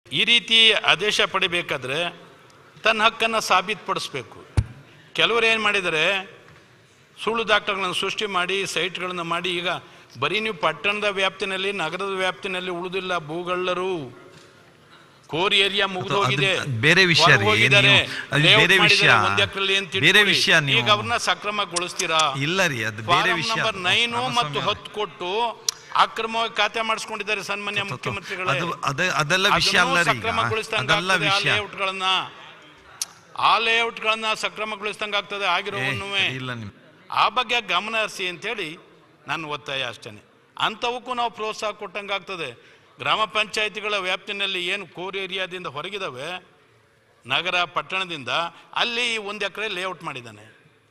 ಈ ರೀತಿ ಆದೇಶ ಪಡಿಬೇಕಾದ್ರೆ ತನ್ನ ಹಕ್ಕನ್ನು ಸಾಬೀತುಪಡಿಸ್ಬೇಕು ಕೆಲವರು ಏನು ಮಾಡಿದ್ದಾರೆ ಸುಳ್ಳು ದಾಖಲೆಗಳನ್ನು ಸೃಷ್ಟಿ ಮಾಡಿ ಸೈಟ್ಗಳನ್ನು ಮಾಡಿ ಈಗ ಬರೀ ನೀವು ಪಟ್ಟಣದ ವ್ಯಾಪ್ತಿನಲ್ಲಿ ನಗರದ ವ್ಯಾಪ್ತಿನಲ್ಲಿ ಉಳಿದಿಲ್ಲ ಭೂಗಳ್ಳರು ಕೋರ್ ಏರಿಯಾ ಮುಗಿದು ಅದು- ಹೋಗಿದೆ ಅದು ಬೇರೆ ವಿಷಯ ರೀ, ಹೊರಗ್ ಹೋಗಿದ್ದಾರೆ. ನೀವು- ಅದು layout ಬೇರೆ ಮಾಡಿದ್ದಾರೆ ವಿಷಯ. ಒಂದ್ ಎಕ್ರೆಲಿ ಅಂತ ಬೇರೆ ತಿಳ್ಕೊಳ್ಳಿ. ವಿಷಯ ನೀವು. ಈಗ ಅವ್ರನ್ನ ಸಕ್ರಮಗೊಳಿಸ್ತೀರಾ ಇಲ್ಲ ರೀ ಅದು ಬೇರೆ ಫಾರಂ ವಿಷಯ ನಂಬರ್ ನೈನು ರಾಮಸ್ವಾಮಿ ಮತ್ತು ಅವ್ರೆ. ಹತ್ತು ಕೊಟ್ಟು ಅಕ್ರಮವಾಗಿ ಖಾತೆ ಮಾಡಿಸ್ಕೊಂಡಿದ್ದಾರೆ ಸನ್ಮಾನ್ಯ ಮುಖ್ಯಮಂತ್ರಿಗಳೇ ಅದು ಅದ ಅದೆಲ್ಲ ವಿಷಯ ಅಲ್ಲ ರೀ ಈಗ. ಸಕ್ರಮಗೊಳಿಸಿದಂಗೆ ಅದೆಲ್ಲ ಆಗ್ತದೆ ಆ ವಿಷಯ ಲೇಔಟ್ಗಳನ್ನ ಆ ಲೇಔಟ್ಗಳನ್ನ ಸಕ್ರಮಗೊಳಿಸಿದಂಗೆ ಆಗ್ತದೆ ಏ, ಆಗಿರೋವನ್ನು ಇಲ್ಲ ನಿಮ್ ಆ ಬಗ್ಗೆ ಗಮನ ಹರಿಸಿ ಅಂತೇಳಿ ನನ್ನ ಒತ್ತಾಯ ಅಷ್ಟೇ ಅಂಥವಕ್ಕೂ ನಾವು ಪ್ರೋತ್ಸಾಹ ಕೊಟ್ಟಂಗೆ ಆಗ್ತದೆ ಗ್ರಾಮ ಪಂಚಾಯಿತಿಗಳ ವ್ಯಾಪ್ತಿನಲ್ಲಿ ಏನು ಕೋರ್ ಏರಿಯಾದಿಂದ ಹೊರಗಿದಾವೆ ನಗರ ಪಟ್ಟಣದಿಂದ ಅಲ್ಲಿ ಒಂದು ಎಕರೆ ಲೇಔಟ್ ಮಾಡಿದ್ದಾನೆ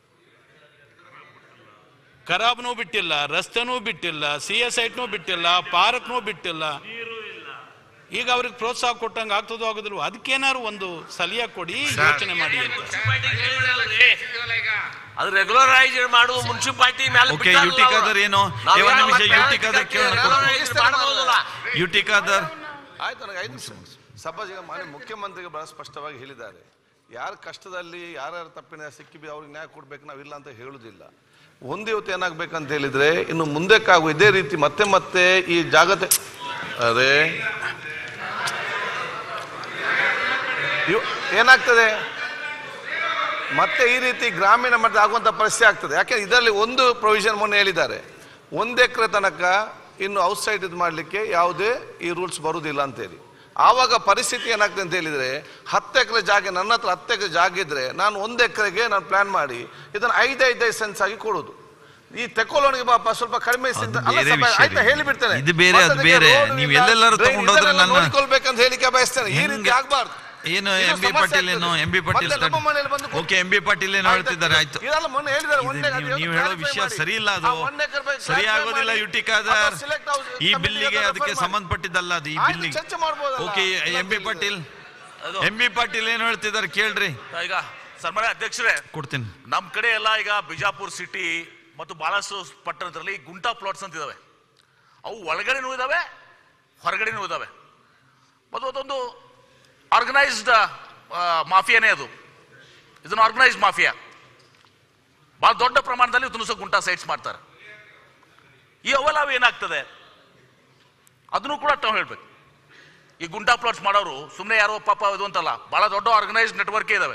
ಖರಾಬ್ನೂ ಬಿಟ್ಟಿಲ್ಲ ರಸ್ತೆನೂ ಬಿಟ್ಟಿಲ್ಲ ಸಿ ಎಸ್ ಐಟ್ನೂ ಬಿಟ್ಟಿಲ್ಲ ಪಾರ್ಕ್ನೂ ಬಿಟ್ಟಿಲ್ಲ ಈಗ ಅವ್ರಿಗೆ ಪ್ರೋತ್ಸಾಹ ಕೊಟ್ಟಂಗೆ ಆಗ್ತದೋ ಆಗೋದಿಲ್ವೋ ಅದಕ್ಕೇನಾದ್ರು ಒಂದು ಸಲಹೆ ಕೊಡಿ ಯೋಚನೆ ಮಾಡಿ ಅಂತ ಅದು ರೆಗ್ಯುಲರೈಸ್ ಮಾಡುವ ಮುನ್ಸಿಪಾಲಿಟಿ ಮೇಲೆ ಓಕೆ ಯುಟಿ ಖಾದರ್ ಏನು ಏ, ಒಂದ್ ನಿಮಿಷ ಯುಟಿ ಖಾದರ್ ಕೇಳೋಣ ಯುಟಿ ಖಾದರ್ ಆಯ್ತು ನನಗೆ ಐದು ನಿಮಿಷ ಸಭಾಜಿಗೆ ಮಾನ್ಯ ಮುಖ್ಯಮಂತ್ರಿಗೆ ಬಹಳ ಸ್ಪಷ್ಟವಾಗಿ ಹೇಳಿದ್ದಾರೆ ಯಾರ ಕಷ್ಟದಲ್ಲಿ ಯಾರ್ಯಾರ ತಪ್ಪಿನ ಸಿಕ್ಕಿ ಬಿ ಅವ್ರಿಗೆ ನ್ಯಾಯ ಕೊಡ್ಬೇಕು ನಾವಿಲ್ಲ ಅಂತ ಹೇಳುದಿಲ್ಲ ಒಂದು ಇವತ್ತು ಏನಾಗ್ಬೇಕಂತ ಹೇಳಿದ್ರೆ ಇನ್ನು ಮುಂದಕ್ಕಾಗು ಇದೇ ರೀತಿ ಮತ್ತೆ ಮತ್ತೆ ಈ ಜಾಗತೆ ಅದೇ ಇವ್- ಏನಾಗ್ತದೆ ಮತ್ತೆ ಈ ರೀತಿ ಗ್ರಾಮೀಣ ಮಟ್ಟದ ಆಗುವಂತ ಪರಿಸ್ಥಿತಿ ಆಗ್ತದೆ ಯಾಕೆ ಇದರಲ್ಲಿ ಒಂದು ಪ್ರೊವಿಷನ್ ಮೊನ್ನೆ ಹೇಳಿದ್ದಾರೆ ಒಂದು ಎಕರೆ ತನಕ ಇನ್ನು ಔಟ್ಸೈಡ್ ಇದು ಮಾಡಲಿಕ್ಕೆ ಯಾವುದೇ ಈ ರೂಲ್ಸ್ ಬರುವುದಿಲ್ಲ ಅಂತೇಳಿ ಆವಾಗ ಪರಿಸ್ಥಿತಿ ಏನಾಗ್ತದೆ ಅಂತ ಹೇಳಿದ್ರೆ ಹತ್ತು ಎಕರೆ ಜಾಗ ನನ್ನ ಹತ್ರ ಹತ್ತು ಎಕರೆ ಜಾಗ ಇದ್ರೆ ನಾನು ಒಂದು ಎಕರೆಗೆ ನಾನು ಪ್ಲಾನ್ ಮಾಡಿ ಇದನ್ನು ಐದೈದೈದು ಸೆನ್ಸ್ ಆಗಿ ಕೊಡೋದು ಈ ತೆಕ್ಕೊಳ್ಳೋನಿಗೆ ಪಾಪ ಸ್ವಲ್ಪ ಕಡಿಮೆ ಸಿಂತ- ಅದು ಅಲ್ಲ ಬೇರೆ ಸ್ವಲ್ಪ ವಿಷಯ ಆಯ್ತಾ ರೀ. ಹೇಳಿಬಿಡ್ತೇನೆ ಇದು ಬೇರೆ, ಮತ್ತೆ ಅದು ಅದಕ್ಕೆ ಬೇರೆ. road ನೀವು ಇಲ್ಲ, ಎಲ್ಲೆಲ್ಲಾರು drain ತಗೊಂಡೋದ್ರೆ ಇದನ್ನೆಲ್ಲ ನನ್ನ- ನೋಡ್ಕೊಳ್ಬೇಕಂತ ಹೇಳಿಕೆ ಬಯಸ್ತೇನೆ ಈ ಹೆಂಗೆ? ರೀತಿ ಆಗ್ಬಾರ್ದು ಏನು ಇದು ಎಂ ಬಿ ಸಮಸ್ಯೆ ಪಾಟೀಲ್ ಏನು ಆಗ್ತದೆ. ಎಂ ಬಿ ಪಾಟೀಲ್ ಮತ್ತೆ ನಮ್ಮ ಮನೆಯಲ್ಲಿ ಬಂದು ಓಕೆ ಎಂ ಬಿ ಪಾಟೀಲ್ ಏನು ಹೇಳ್ತಿದ್ದಾರೆ ಆಯ್ತು ಇದೆಲ್ಲ ಮೊನ್ನೆ ಹೇಳಿದ್ದಾರೆ ಇದು ಒಂದೇ ನೀವು- ನೀವು ಹೇಳೋ ವಿಷಯ ಸರಿ ಇಲ್ಲ ಅದು ಸರಿ ಆಗೋದಿಲ್ಲ ಯುಟಿ ಖಾದರ್ ಈ ಬಿಲ್ಲಿಗೆ ಅದಕ್ಕೆ ಸಂಬಂಧಪಟ್ಟಿದ್ದಲ್ಲ ಅದು ಈ ಬಿಲ್ಲಿಗೆ ಚರ್ಚೆ ಮಾಡ್ಬೋದು okay M B Patil M B Patil ಏನು ಹೇಳ್ತಿದ್ದಾರೆ ಕೇಳ್ರಿ ಈಗ ಸನ್ಮಾನ್ಯ ಅಧ್ಯಕ್ಷರೇ ಕೊಡ್ತೀನಿ ನಮ್ಮ ಕಡೆ ಎಲ್ಲ ಈಗ ಬಿಜಾಪುರ್ ಸಿಟಿ ಮತ್ತು ಬಹಳಷ್ಟು ಪಟ್ಟಣದಲ್ಲಿ ಗುಂಟಾ ಪ್ಲಾಟ್ಸ್ ಅಂತ ಇದಾವೆ ಅವು ಒಳಗಡೆನೂ ಇದಾವೆ ಹೊರಗಡೆನೂ ಇದಾವೆ ಮತ್ತು ಅದೊಂದು ಆರ್ಗನೈಸ್ಡ್ ಮಾಫಿಯಾನೇ ಅದು ಇದನ್ನು ಆರ್ಗನೈಸ್ಡ್ ಮಾಫಿಯಾ ಬಹಳ ದೊಡ್ಡ ಪ್ರಮಾಣದಲ್ಲಿ ಇದನ್ನು ಸಹ ಗುಂಟಾ ಸೈಟ್ಸ್ ಮಾಡ್ತಾರೆ ಈ ಅವಲಾವ್ ಏನಾಗ್ತದೆ ಅದನ್ನು ಕೂಡ ತಾವು ಹೇಳ್ಬೇಕು ಈ ಗುಂಟಾ ಪ್ಲಾಟ್ಸ್ ಮಾಡೋರು ಸುಮ್ಮನೆ ಯಾರೋ ಪಾಪ ಇದು ಅಂತಲ್ಲ ಬಹಳ ದೊಡ್ಡ ಆರ್ಗನೈಸ್ಡ್ ನೆಟ್ವರ್ಕ್ ಇದಾವೆ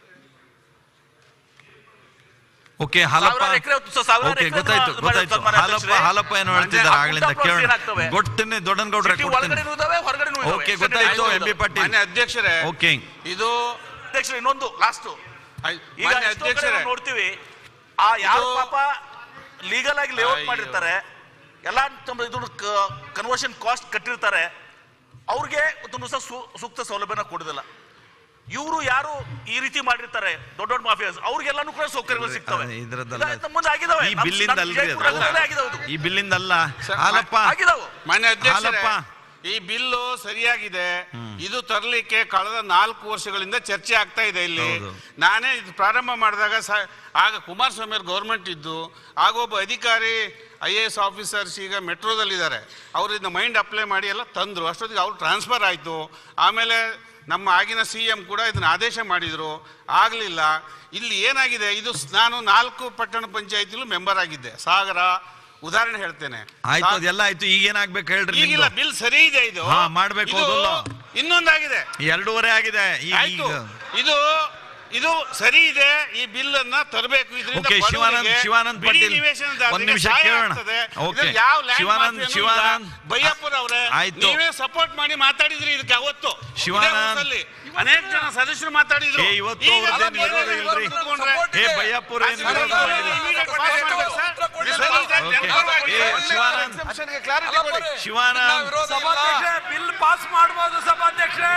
ಓಕೆ ಹಾಲಪ್ಪ ಸಾವಿರಾರು ಎಕರೆ ಹೊತ್ತು ಸಾವಿರಾರು ಓಕೆ ಎಕರೆ ಗೊತ್ತಾಯ್ತು ಅದು ಗೊತ್ತಾಯ್ತು ಮಾನ್ಯ ಹಾಲಪ್ಪ ಅಧ್ಯಕ್ಷರೇ. ಹಾಲಪ್ಪ ಏನು ಹೇಳ್ತಿದ್ದಾರೆ ಆ ಆಗ್ಲಿಂದ ಗುಂಟಾ ಪ್ಲಾಟ್ಸ್ ಕೇಳೋಣ ಏನಾಗ್ತವೆ? ಗೊತ್ತೇನೆ ದೊಡ್ಡನಗೌಡ್ರೆ ಸಿಟಿ ಕೊಡ್ತೀನಿ ಒಳಗಡೆನೂ ಇದಾವೆ ಹೊರಗಡೆನೂ ಇದಾವೆ ಓಕೆ ಗೊತ್ತಾಯ್ತು ಎಂ ಬಿ ಪಾಟೀಲ್ ಮಾನ್ಯ ಅಧ್ಯಕ್ಷರೇ ಓಕೆ ಇದು ಅಧ್ಯಕ್ಷರು ಇನ್ನೊಂದು ಲಾಸ್ಟ್ ಆಯ್- ಈಗ ಮಾನ್ಯ ಎಷ್ಟೋ ಕಡೆ ಅಧ್ಯಕ್ಷರೇ ನಾವು ನೋಡ್ತೀವಿ ಆ ಯಾರು ಇದು- ಪಾಪ ಲೀಗಲ್ ಆಗಿ ಲೇಔಟ್ ಅಯ್ಯೋ. ಮಾಡಿರ್ತಾರೆ ಎಲ್ಲ ತಮ್ಮ ಇದು ಕನ್ವರ್ಷನ್ ಕಾಸ್ಟ್ ಕಟ್ಟಿರ್ತಾರೆ ಅವ್ರಿಗೆ ಒಂದು ಸಹ ಸೂ- ಸೂಕ್ತ ಸೌಲಭ್ಯನ ಕೊಡೋದಿಲ್ಲ ಇವರು ಯಾರು ಈ ರೀತಿ ಮಾಡಿರ್ತಾರೆ ದೊಡ್ಡ ದೊಡ್ಡ ಮಾಫಿಯಾಸ್ ಅವ್ರಿಗೆಲ್ಲಾನು ಕೂಡ ಸೌಕರ್ಯಗಳು ಸಿಗ್ತವೆ ಅದೇ, ಇದ್ರದ್ದಲ್ಲ. ಇಲ್ಲ, ನಮ್ಮ ಮುಂದೆ ಆಗಿದಾವೆ ಈ ನಮ್ಮ- ಬಿಲ್ಲಿಂದ ನಮ್ಮ ಅಲ್ರಿ ಅದು. ವಿಜಯಪುರದಲ್ಲೇ ಆಗಿದಾವೆ ಅದು. ಈ ಬಿಲ್ಲಿಂದ ಅಲ್ಲ ಹಾಲಪ್ಪ ಆಗಿದಾವೆ ಮಾನ್ಯ ಅಧ್ಯಕ್ಷರೇ ಹಾಲಪ್ಪ. ಈ ಬಿಲ್ಲು ಸರಿಯಾಗಿದೆ ಇದು ತರಲಿಕ್ಕೆ ಕಳೆದ ನಾಲ್ಕು ವರ್ಷಗಳಿಂದ ಚರ್ಚೆ ಆಗ್ತಾ ಇದೆ ಇಲ್ಲಿ ಹೌದು. ನಾನೇ ಇದು ಪ್ರಾರಂಭ ಮಾಡಿದಾಗ ಸ ಆಗ ಕುಮಾರಸ್ವಾಮಿ ಅವ್ರ ಗೌರ್ಮೆಂಟ್ ಇದ್ದು ಆಗ ಒಬ್ಬ ಅಧಿಕಾರಿ ಐ ಎ ಎಸ್ ಆಫೀಸರ್ಸ್ ಈಗ ಮೆಟ್ರೋದಲ್ಲಿದ್ದಾರೆ ಅವರು ಇದನ್ನ ಮೈಂಡ್ ಅಪ್ಲೈ ಮಾಡಿ ಎಲ್ಲ ತಂದರು ಅಷ್ಟೊತ್ತಿಗೆ ಅವ್ರು ಟ್ರಾನ್ಸ್ಫರ್ ಆಯಿತು ಆಮೇಲೆ ನಮ್ಮ ಆಗಿನ ಸಿ ಎಂ ಕೂಡ ಇದನ್ನ ಆದೇಶ ಮಾಡಿದರು ಆಗಲಿಲ್ಲ ಇಲ್ಲಿ ಏನಾಗಿದೆ ಇದು ಸ್- ನಾನು ನಾಲ್ಕು ಪಟ್ಟಣ ಪಂಚಾಯತಿಲೂ ಮೆಂಬರ್ ಆಗಿದ್ದೆ ಸಾಗರ ಉದಾಹರಣೆ ಹೇಳ್ತೇನೆ ಆಯ್ತು ಸಾ- ಅದೆಲ್ಲ ಆಯ್ತು ಈಗ ಏನಾಗ್ಬೇಕು ಹೇಳ್ರಿ ಈಗಿಲ್ಲ ನಿಮ್ದು? ಬಿಲ್ ಸರಿ ಇದೆ ಇದು ಹಾ, ಮಾಡ್ಬೇಕು, ಇದು ಹೌದಲ್ಲ? ಇನ್ನೊಂದಾಗಿದೆ ಎರಡೂವರೆ ಆಗಿದೆ ಈಗ ಆಯ್ತು ಈಗ ಇದು ಇದು ಸರಿ ಇದೆ ಈ ಬಿಲ್ ಅನ್ನ ತರಬೇಕು ಇದರಿಂದ ಓಕೆ ಶಿವಾನಂದ್ ಬಡವರಿಗೆ ಶಿವಾನಂದ್ ಬಿಡಿ ಪಾಟೀಲ್ ನಿವೇಶನದಾರರಿಗೆ ಒಂದ್ ನಿಮಿಷ ಸಹಾಯ ಕೇಳೋಣ ಆಗ್ತದೆ. ಓಕೆ ಇದ್ರಲ್ಲಿ ಯಾವ land ಶಿವಾನಂದ್ mafia ನೂ ಶಿವಾನಂದ್ ಇಲ್ಲ. ಬೈಯಪ್ಪರ್ ಅವರೇ ಆಯ್ತು. ನೀವೇ ಸಪೋರ್ಟ್ ಮಾಡಿ ಮಾತಾಡಿದ್ರಿ ಇದಕ್ಕೆ ಅವತ್ತು ಶಿವಾನಂದ್. ಇದೇ ಊರಲ್ಲಿ ಅನೇಕ ಜನ ಸದಸ್ಯರು ಮಾತಾಡಿದ್ರು ಏ, ಇವತ್ತು ಈಗ ಅವ್ರದ್ದೇನು ಬೇರೆ ವಿರೋಧ ಬೇರೆ ಇಲ್ರಿ. ಕೂತ್ಕೊಂಡ್ರೆ ಏ ಬಯ್ಯಪ್ಪುರ ಏನು ಸರಿ ವಿರೋಧ ಇದೆ, ಮಾಡಿಲ್ಲ immediate pass ಮಾಡ್ಬೇಕು ಸರ್. ಇದು ಸರಿ ಇದೆ, ಓಕೆ. ಜನಪರವಾಗಿ. ಏ, ಶಿವಾನಂದ್ ಕ್ಲಾರಿಟಿ ಕೊಡಿ ಶಿವಾನಂದ್ ಬಿಲ್ ಪಾಸ್ ಮಾಡಬಹುದು ಸಭಾಧ್ಯಕ್ಷರೇ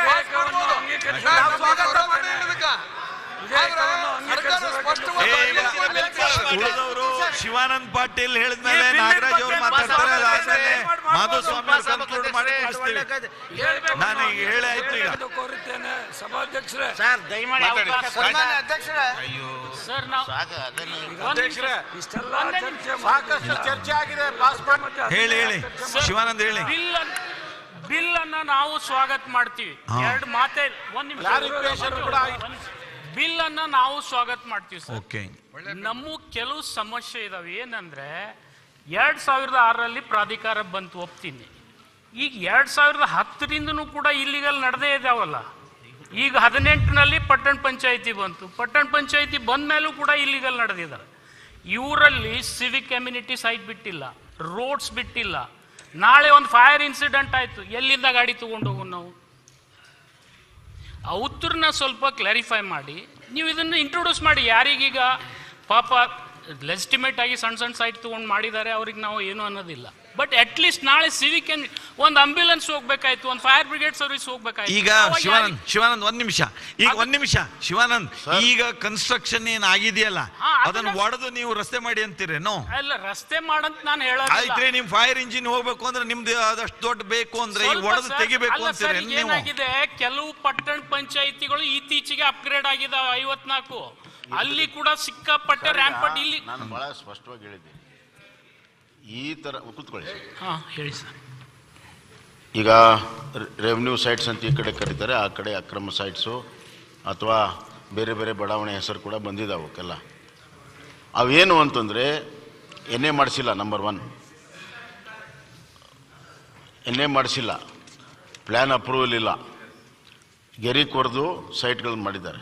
ಏ, ಉಳಿದವರು ಶಿವಾನಂದ್ ಪಾಟೀಲ್ ಹೇಳಿದ್ಮೇಲೆ ನಾಗರಾಜ್ ಅವ್ರು ಮಾತಾಡ್ತಾರೆ ಅದಾದ್ಮೇಲೆ ಮಾಧುಸ್ವಾಮಿ ಅವ್ರು ಕನ್ಕ್ಲೂಡ್ ಮಾಡಿ ಮುಗಿಸ್ತೀವಿ ನಾನು ಈಗ ಹೇಳಿ ಆಯ್ತು ಈಗ ಕೋರುತ್ತೇನೆ ಸಭಾಧ್ಯಕ್ಷರೇ ಮಾತಾಡಿ. ಇಷ್ಟೆಲ್ಲ ಚರ್ಚೆ ಸಾಕಷ್ಟು ಚರ್ಚೆ ಆಗಿದೆ ಪಾಸ್ ಮಾಡಿ ಹೇಳಿ ಹೇಳಿ ಶಿವಾನಂದ್ ಹೇಳಿ ಬಿಲ್ ಅನ್ನ ನಾವು ಸ್ವಾಗತ ಮಾಡ್ತೀವಿ ಹಾ. ಎರಡು ಮಾತೇ ಒಂದ್ ನಿಮಿಷ ಬಿಲ್ ಅನ್ನ ನಾವು ಸ್ವಾಗತ ಮಾಡ್ತೀವಿ ಸರ್ ಓಕೆ ನಮ್ಮ ಕೆಲವು ಸಮಸ್ಯೆ ಇದಾವೆ ಏನಂದ್ರೆ ಎರಡ್ ಸಾವಿರದ ಆರರಲ್ಲಿ ಪ್ರಾಧಿಕಾರ ಬಂತು ಒಪ್ತೀನಿ ಈಗ ಎರಡ್ ಸಾವಿರದ ಹತ್ತರಿಂದನೂ ಕೂಡ ಇಲ್ಲಿಗಲ್ ನಡೆದೇ ಇದಾವಲ್ಲ ಈಗ ಹದಿನೆಂಟರಲ್ಲಿ ಪಟ್ಟಣ ಪಂಚಾಯಿತಿ ಬಂತು ಪಟ್ಟಣ ಪಂಚಾಯಿತಿ ಬಂದ ಮೇಲೂ ಕೂಡ ಇಲ್ಲಿಗಲ್ ನಡೆದಿದ್ದಾರೆ ಇವರಲ್ಲಿ ಸಿವಿಕ್ ಕಮ್ಯುನಿಟಿ ಸೈಟ್ ಬಿಟ್ಟಿಲ್ಲ ರೋಡ್ಸ್ ಬಿಟ್ಟಿಲ್ಲ ನಾಳೆ ಒಂದು ಫೈರ್ ಇನ್ಸಿಡೆಂಟ್ ಆಯ್ತು ಎಲ್ಲಿಂದ ಗಾಡಿ ತಗೊಂಡು ಹೋಗು ನಾವು ಆ ಉತ್ತರನ ಸ್ವಲ್ಪ ಕ್ಲಾರಿಫೈ ಮಾಡಿ ನೀವು ಇದನ್ನು ಇಂಟ್ರೊಡ್ಯೂಸ್ ಮಾಡಿ ಯಾರಿಗೀಗ ಪಾಪ ಲೆಜಿಟಿಮೇಟ್ ಆಗಿ ಸಣ್ಣ ಸಣ್ಣ ಸೈಟ್ ತೊಗೊಂಡು ಮಾಡಿದ್ದಾರೆ ಅವ್ರಿಗೆ ನಾವು ಏನು ಅನ್ನೋದಿಲ್ಲ ಬಟ್ ಅಟ್ಲೀಸ್ಟ್ ನಾಳೆ ಸಿವಿಕ್ ಒಂದು ಅಂಬ್ಯುಲೆನ್ಸ್ ಹೋಗ್ಬೇಕಾಯ್ತು ಒಂದು ಫೈರ್ ಬ್ರಿಗೇಡ್ ಸರ್ವಿಸ್ ಹೋಗ್ಬೇಕಾಯ್ತು ಈಗ ಅವಾಗ ಶಿವಾನಂದ್ ಯಾರಿಗೆ- ಶಿವಾನಂದ್ ಒಂದ್ ನಿಮಿಷ ಈಗ ಅದು- ಒಂದ್ ನಿಮಿಷ ಶಿವಾನಂದ್ ಈಗ ಕನ್ಸ್ಟ್ರಕ್ಷನ್ ಏನ್ ಆಗಿದೆಯಲ್ಲ ಹಾ, ಅದನ್ನ- ಅದನ್ನ ಒಡೆದು ನೀವು ರಸ್ತೆ ಮಾಡಿ ಅಂತೀರೇನು ಅಲ್ಲ ರಸ್ತೆ ಮಾಡಂತ ನಾನು ಹೇಳೋದಿಲ್ಲ ಆಯ್ತ್ರಿ ನಿಮ್ ಫೈರ್ ಇಂಜಿನ್ ಹೋಗ್ಬೇಕು ಅಂದ್ರೆ ನಿಮ್ದು ಅದಷ್ಟು ದೊಡ್ಡ ಬೇಕು ಅಂದ್ರೆ ಈಗ ಸ್ವಲ್ಪ ಒಡೆದು ಸರ್, ತೆಗಿಬೇಕು ಅಲ್ಲ ಸರ್, ಅಂತೀರೇನು ಈಗ ನೀವು ಏನಾಗಿದೆ ಕೆಲವು ಪಟ್ಟಣ ಪಂಚಾಯಿತಿಗಳು ಇತ್ತೀಚೆಗೆ ಅಪ್ಗ್ರೇಡ್ ಆಗಿದಾವೆ ಐವತ್ನಾಲ್ಕು ಅಲ್ಲಿ ಕೂಡ ಸಿಕ್ಕಾಪಟ್ಟೆ ರ್ಯಾಂಪಟ್ ಇಲ್ಲಿ ನಾನು ಬಹಳ ಸ್ಪಷ್ಟವಾಗಿ ಹೇಳಿದ್ದೀನಿ ಈ ಥರ ಕೂತ್ಕೊಳ್ಳಿ ಸರ್. ಹಾ ಹೇಳಿ ಸರ್ ಈಗ ರೆವೆನ್ಯೂ ಸೈಟ್ಸ್ ಅಂತ ಈ ಕಡೆ ಕರೀತಾರೆ ಆ ಕಡೆ ಅಕ್ರಮ ಸೈಟ್ಸು ಅಥವಾ ಬೇರೆ ಬೇರೆ ಬಡಾವಣೆ ಹೆಸರು ಕೂಡ ಬಂದಿದ್ದಾವೆ ಅವಕ್ಕೆಲ್ಲ ಅವೇನು ಅಂತಂದರೆ ಎನ್ ಎ ಮಾಡಿಸಿಲ್ಲ ನಂಬರ್ ಒನ್ ಎನ್ ಎ ಮಾಡಿಸಿಲ್ಲ ಪ್ಲ್ಯಾನ್ ಅಪ್ರೂವಲ್ ಇಲ್ಲ ಗೆರಿ ಕೊರೆದು ಸೈಟ್ಗಳನ್ನ ಮಾಡಿದ್ದಾರೆ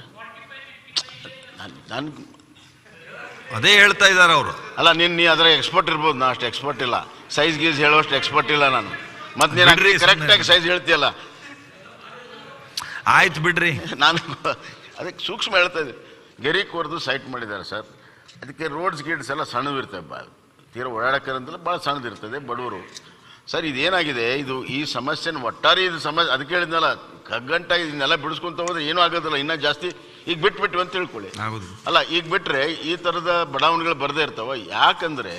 ನಾನು ಅದೇ ಹೇಳ್ತಾ ಇದಾರೆ ಅವರು ಅಲ್ಲ ನೀನು ನೀ ಅದರ ಎಕ್ಸ್ಪರ್ಟ್ ಇರ್ಬೋದು ನಾ ಅಷ್ಟು ಎಕ್ಸ್ಪರ್ಟ್ ಇಲ್ಲ ಸೈಜ್ ಗೀಸ್ ಹೇಳೋಷ್ಟು ಎಕ್ಸ್ಪರ್ಟ್ ಇಲ್ಲ ನಾನು ಮತ್ತೆ ನೀನು ಬಿಡ್ರಿ ಕರೆಕ್ಟಾಗಿ ಸುಮ್ನೆ. ಸೈಜ್ ಹೇಳ್ತೀಯಲ್ಲ ಆಯ್ತು ಬಿಡ್ರಿ ನಾನು ಅದಕ್ಕೆ ಸೂಕ್ಷ್ಮ ಹೇಳ್ತಾ ಇದ್ದೀನಿ ಗೆರಿ ಕೊರೆದು ಸೈಟ್ ಮಾಡಿದ್ದಾರೆ ಸರ್ ಅದಕ್ಕೆ ರೋಡ್ಸ್ ಗೀಡ್ಸ್ ಎಲ್ಲ ಸಣ್ಣವಿರ್ತವೆ ಬಾ ತೀರಾ ಓಡಾಡಕ್ಕಂತಲ್ಲ ಭಾಳ ಸಣ್ಣದಿರ್ತದೆ ಬಡವರು ಸರ್ ಇದೇನಾಗಿದೆ ಇದು ಈ ಸಮಸ್ಯೆನ ಒಟ್ಟಾರೆ ಇದು ಸಮಸ್ಯೆ ಅದಕ್ಕೆ ಹೇಳಿದ್ನಲ್ಲ ಕಗ್ಗಂಟಾಗಿ ಇದನ್ನೆಲ್ಲ ಬಿಡಿಸ್ಕೊಂತ ಹೋದ್ರೆ ಏನೂ ಆಗೋದಿಲ್ಲ ಇನ್ನೂ ಜಾಸ್ತಿ ಈಗ ಬಿಟ್ಬಿಟ್ಟು ಅಂತ ತಿಳ್ಕೊಳ್ಳಿ ಹೌದು ಅಲ್ಲ ಈಗ ಬಿಟ್ರೆ ಈ ಥರದ ಬಡಾವಣೆಗಳು ಬರದೇ ಇರ್ತಾವ ಯಾಕಂದ್ರೆ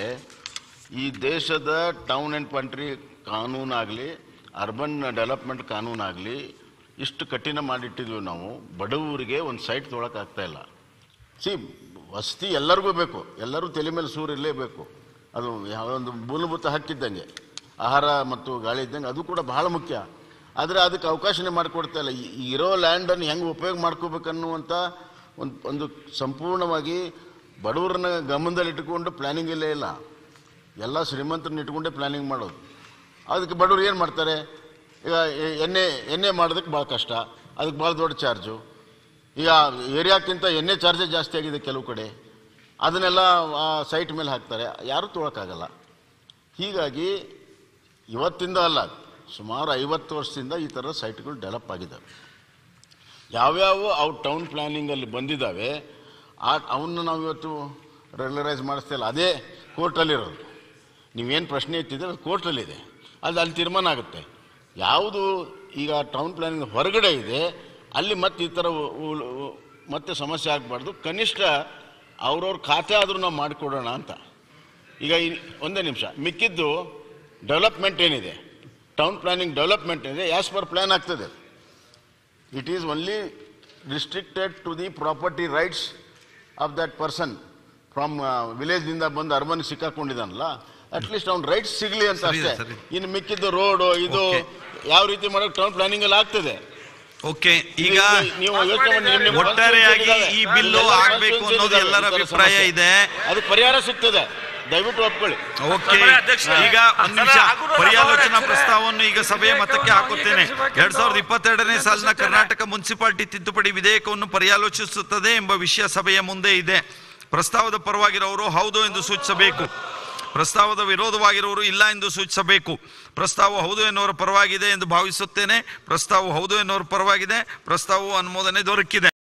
ಈ ದೇಶದ ಟೌನ್ ಆ್ಯಂಡ್ ಕಂಟ್ರಿ ಕಾನೂನಾಗಲಿ ಅರ್ಬನ್ ಡೆವಲಪ್ಮೆಂಟ್ ಕಾನೂನಾಗಲಿ ಇಷ್ಟು ಕಠಿಣ ಮಾಡಿಟ್ಟಿದ್ವಿ ನಾವು ಬಡವರಿಗೆ ಒಂದು ಸೈಟ್ ತೊಗೊಳಕ್ಕಾಗ್ತಾ ಇಲ್ಲ ಸಿ ವಸತಿ ಎಲ್ಲರಿಗೂ ಬೇಕು ಎಲ್ಲರೂ ತಲೆ ಮೇಲೆ ಸೂರು ಇರಲೇಬೇಕು ಅದು ಯಾವ ಒಂದು ಮೂಲಭೂತ ಹಕ್ಕಿದ್ದಂಗೆ ಆಹಾರ ಮತ್ತು ಗಾಳಿ ಇದ್ದಂಗೆ ಅದು ಕೂಡ ಬಹಳ ಮುಖ್ಯ ಆದರೆ ಅದಕ್ಕೆ ಅವಕಾಶನೇ ಮಾಡಿಕೊಡ್ತಾ ಇಲ್ಲ ಈ- ಈ ಇರೋ ಲ್ಯಾಂಡನ್ನು ಹೆಂಗೆ ಉಪಯೋಗ ಮಾಡ್ಕೋಬೇಕನ್ನುವಂಥ ಒಂದು ಒಂದು ಸಂಪೂರ್ಣವಾಗಿ ಬಡವರನ್ನ ಗಮನದಲ್ಲಿ ಇಟ್ಟುಕೊಂಡು ಪ್ಲ್ಯಾನಿಂಗ್ ಇಲ್ಲೇ ಇಲ್ಲ ಎಲ್ಲ ಶ್ರೀಮಂತರನ್ನ ಇಟ್ಕೊಂಡೇ ಪ್ಲ್ಯಾನಿಂಗ್ ಮಾಡೋದು ಅದಕ್ಕೆ ಬಡವರು ಏನು ಮಾಡ್ತಾರೆ ಈಗ ಎ- ಎಣ್ಣೆ ಎಣ್ಣೆ ಮಾಡೋದಕ್ಕೆ ಭಾಳ ಕಷ್ಟ ಅದಕ್ಕೆ ಭಾಳ ದೊಡ್ಡ ಚಾರ್ಜು ಈಗ ಏರಿಯಾಕ್ಕಿಂತ ಎಣ್ಣೆ ಚಾರ್ಜೇ ಜಾಸ್ತಿ ಆಗಿದೆ ಕೆಲವು ಕಡೆ ಅದನ್ನೆಲ್ಲ ಆ ಸೈಟ್ ಮೇಲೆ ಹಾಕ್ತಾರೆ ಯಾರೂ ತೊಗೊಳಕ್ಕಾಗಲ್ಲ ಹೀಗಾಗಿ ಇವತ್ತಿಂದ ಅಲ್ಲ ಸುಮಾರು ಐವತ್ತು ವರ್ಷದಿಂದ ಈ ಥರ ಸೈಟ್ಗಳು ಡೆವಲಪ್ ಆಗಿದ್ದಾವೆ ಯಾವ್ಯಾವ ಅವು ಟೌನ್ ಪ್ಲ್ಯಾನಿಂಗಲ್ಲಿ ಬಂದಿದ್ದಾವೆ ಆ ಅವನ್ನ ನಾವು ಇವತ್ತು ರೆಗ್ಯುಲರೈಸ್ ಮಾಡಿಸ್ತಿಲ್ಲ ಅದೇ ಕೋರ್ಟಲ್ಲಿರೋದು ನೀವೇನು ಪ್ರಶ್ನೆ ಎತ್ತಿದ್ರೆ ಅದು ಕೋರ್ಟಲ್ಲಿದೆ ಅದು ಅಲ್ಲಿ ತೀರ್ಮಾನ ಆಗುತ್ತೆ ಯಾವುದು ಈಗ ಟೌನ್ ಪ್ಲ್ಯಾನಿಂಗ್ ಹೊರಗಡೆ ಇದೆ ಅಲ್ಲಿ ಮತ್ತೆ ಈ ಥರ ಉ- ಉ- ಉ- ಮತ್ತೆ ಸಮಸ್ಯೆ ಆಗಬಾರ್ದು ಕನಿಷ್ಠ ಅವ್ರವ್ರ ಖಾತೆ ಆದರೂ ನಾವು ಮಾಡಿಕೊಡೋಣ ಅಂತ ಈಗ ಈ- ಒಂದೇ ನಿಮಿಷ ಮಿಕ್ಕಿದ್ದು ಡೆವಲಪ್ಮೆಂಟ್ ಏನಿದೆ ಟೌನ್ ಪ್ಲಾನಿಂಗ್ ಡೆವಲಪ್ಮೆಂಟ್ ಏನಿದೆ ಆ್ಯಸ್ ಪರ್ ಪ್ಲ್ಯಾನ್ ಆಗ್ತದೆ it is only restricted to the property rights of that person from ವಿಲೇಜ್ನಿಂದ ಬಂದು ಅರ್ಬನ್ ಸಿಕ್ಕಾಕೊಂಡಿದ್ದಾನಲ್ಲ ಅಟ್ಲೀಸ್ಟ್ ಅವ್ನ ರೈಟ್ಸ್ ಸಿಗಲಿ ಅಂತ ಸರಿ ಇದೆ, ಅಷ್ಟೇ ಸರಿ. ಇನ್ನು ಮಿಕ್ಕಿದ್ದು ರೋಡು ಇದು Okay. ಯಾವ ರೀತಿ ಮಾಡೋಕೆ ಟೌನ್ ಪ್ಲಾನಿಂಗ್ ಅಲ್ಲಿ ಆಗ್ತದೆ ಓಕೆ ಈಗ ಇದು ನೀವು ಯೋಚನೆ ಮಾಡಿ ನಿಮ್ಮ- ನಿಮ್ಮ ಒಟ್ಟಾರೆಯಾಗಿ constituency ಈ ಇದಾವೆ. ಬಿಲ್ಲು ಎಲ್ಲ ಆಗ್ಬೇಕು constituency ಅನ್ನೋದು ಇದಾವೆ ಎಲ್ಲರ ಈ ಥರ ಅಭಿಪ್ರಾಯ ಸಮಸ್ಯೆ. ಇದೆ ಅದಕ್ಕೆ ಪರಿಹಾರ ಸಿಗ್ತದೆ ದಯವಿಟ್ಟು ಒಪ್ಕೊಳ್ಳಿ ಓಕೆ ಈಗ ಒಂದ್ ನಿಮಿಷ ಪರ್ಯಾಲೋಚನಾ ಪ್ರಸ್ತಾವವನ್ನು ಈಗ ಸಭೆಯ ಮತಕ್ಕೆ ಹಾಕುತ್ತೇನೆ ಎರಡ್ ಸಾವಿರದ ಇಪ್ಪತ್ತೆರಡನೇ ಸಾಲಿನ ಕರ್ನಾಟಕ ಮುನ್ಸಿಪಾಲಿಟಿ ತಿದ್ದುಪಡಿ ವಿಧೇಯಕವನ್ನು ಪರ್ಯಾಲೋಚಿಸುತ್ತದೆ ಎಂಬ ವಿಷಯ ಸಭೆಯ ಮುಂದೆ ಇದೆ ಪ್ರಸ್ತಾವದ ಪರವಾಗಿರೋರು ಹೌದು ಎಂದು ಸೂಚಿಸಬೇಕು ಪ್ರಸ್ತಾವದ ವಿರೋಧವಾಗಿರುವವರು ಇಲ್ಲ ಎಂದು ಸೂಚಿಸಬೇಕು ಪ್ರಸ್ತಾವ ಹೌದು ಎನ್ನುವರ ಪರವಾಗಿದೆ ಎಂದು ಭಾವಿಸುತ್ತೇನೆ ಪ್ರಸ್ತಾವ ಹೌದು ಎನ್ನುವರ ಪರವಾಗಿದೆ ಪ್ರಸ್ತಾವವು ಅನುಮೋದನೆ ದೊರಕಿದೆ